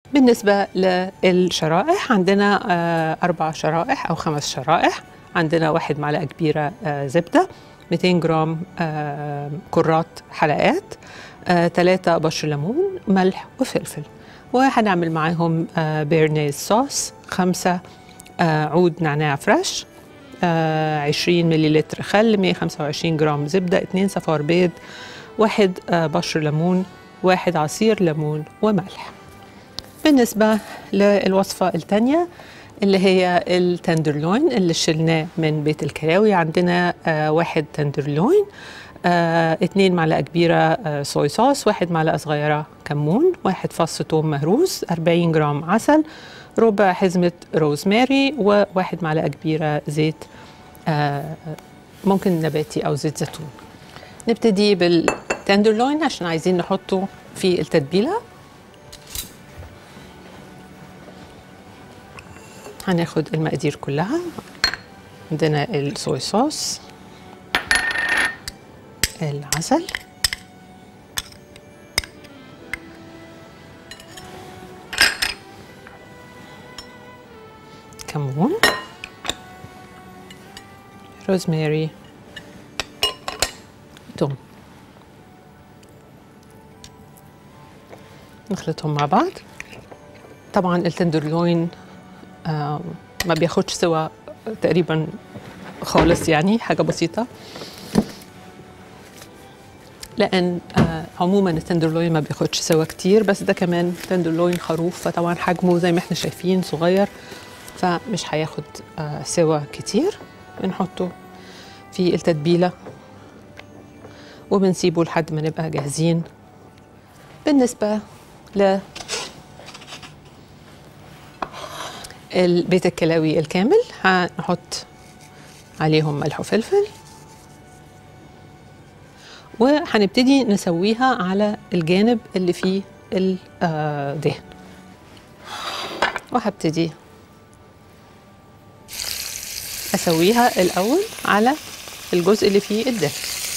بالنسبة للشرائح عندنا آه، أربع شرائح أو خمس شرائح عندنا واحد معلقة كبيرة آه، زبدة 200 جرام آه، كرات حلقات ثلاثة بشر ليمون ملح وفلفل وهنعمل معاهم آه، بيرنيز صوص خمسة آه، عود نعناع فريش آه، 20 مليلتر خل 125 جرام زبدة 2 صفار بيض واحد آه، بشر ليمون واحد عصير ليمون وملح بالنسبة للوصفة الثانية اللي هي التندرلوين اللي شلناه من بيت الكلاوي عندنا آه واحد تندرلوين آه اتنين معلقة كبيرة آه صويا صوص واحد معلقة صغيرة كمون واحد فص ثوم مهروس 40 جرام عسل ربع حزمة روزماري وواحد معلقة كبيرة زيت آه ممكن نباتي أو زيت زيتون نبتدي بالتندرلوين عشان عايزين نحطه في التتبيله هناخد المقادير كلها عندنا الصويا صوص العسل كمون روزماري توم نخلطهم مع بعض طبعا التندرلوين آه ما بياخدش سوا تقريبا خالص يعني حاجه بسيطه لان آه عموما التندرلوين ما بياخدش سوا كتير بس ده كمان تندرلوين خروف فطبعا حجمه زي ما احنا شايفين صغير فمش هياخد آه سوا كتير بنحطه في التتبيله وبنسيبه لحد ما نبقى جاهزين بالنسبه ل البيت الكلاوي الكامل هنحط عليهم ملح وفلفل وهنبتدي نسويها على الجانب اللي فيه الدهن وهبتدي اسويها الاول على الجزء اللي فيه الدهن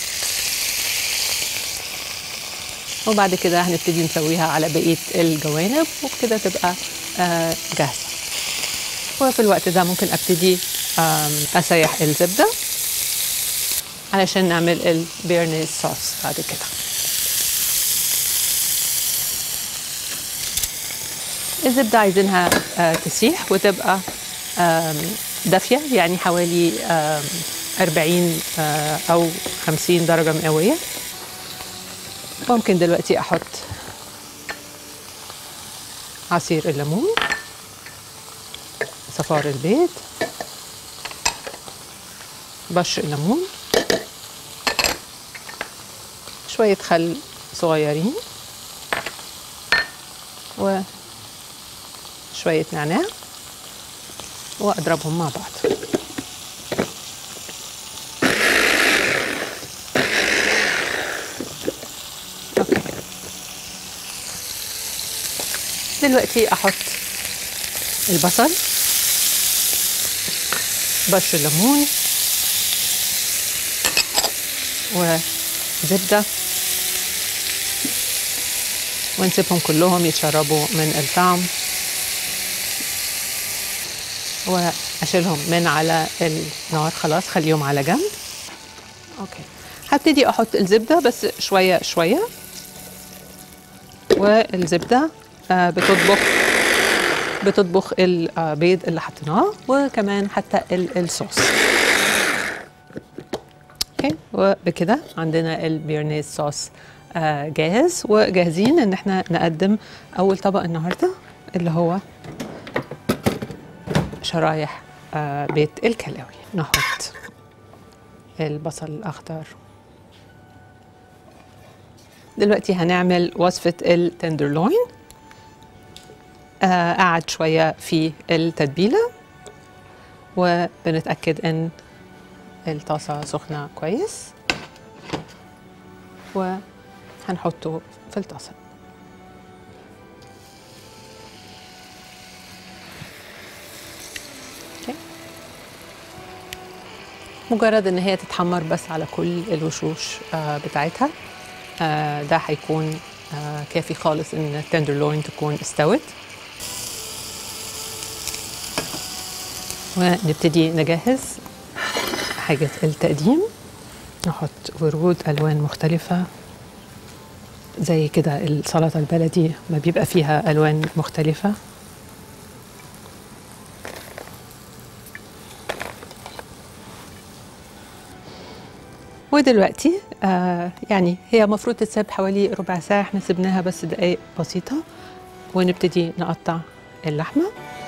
وبعد كده هنبتدي نسويها على بقيه الجوانب وبكده تبقى آه جاهزه وفي الوقت ده ممكن ابتدي اسيح الزبده علشان نعمل البيرنيز صوص بعد كده الزبده عايزينها تسيح وتبقى دافيه يعني حوالي 40 او 50 درجه مئويه ممكن دلوقتي احط عصير الليمون صفار البيض بشر الليمون شوية خل صغيرين وشوية نعناع وأضربهم مع بعض أوكي. دلوقتي أحط البصل بشر الليمون وزبدة ونسيبهم كلهم يتشربوا من الطعم واشيلهم من على النار خلاص خليهم على جنب اوكي هبتدي احط الزبده بس شويه شويه والزبده آه بتطبخ بتطبخ البيض اللي حطيناه وكمان حتى الصوص اوكي وبكده عندنا البيرنيز صوص آه جاهز وجاهزين ان احنا نقدم اول طبق النهارده اللي هو شرايح آه بيت الكلاوي نحط البصل الاخضر دلوقتي هنعمل وصفه التندرلوين آه قعد شويه في التتبيله وبنتاكد ان الطاسه سخنه كويس وهنحطه في الطاسه أوكي. مجرد ان هي تتحمر بس على كل الوشوش آه بتاعتها آه ده هيكون آه كافي خالص ان التندرلوين تكون استوت ونبتدي نجهز حاجة التقديم نحط ورود ألوان مختلفة زي كده السلطة البلدي ما بيبقى فيها ألوان مختلفة ودلوقتي آه يعني هي المفروض تتساب حوالي ربع ساعة احنا سبناها بس دقايق بسيطة ونبتدي نقطع اللحمة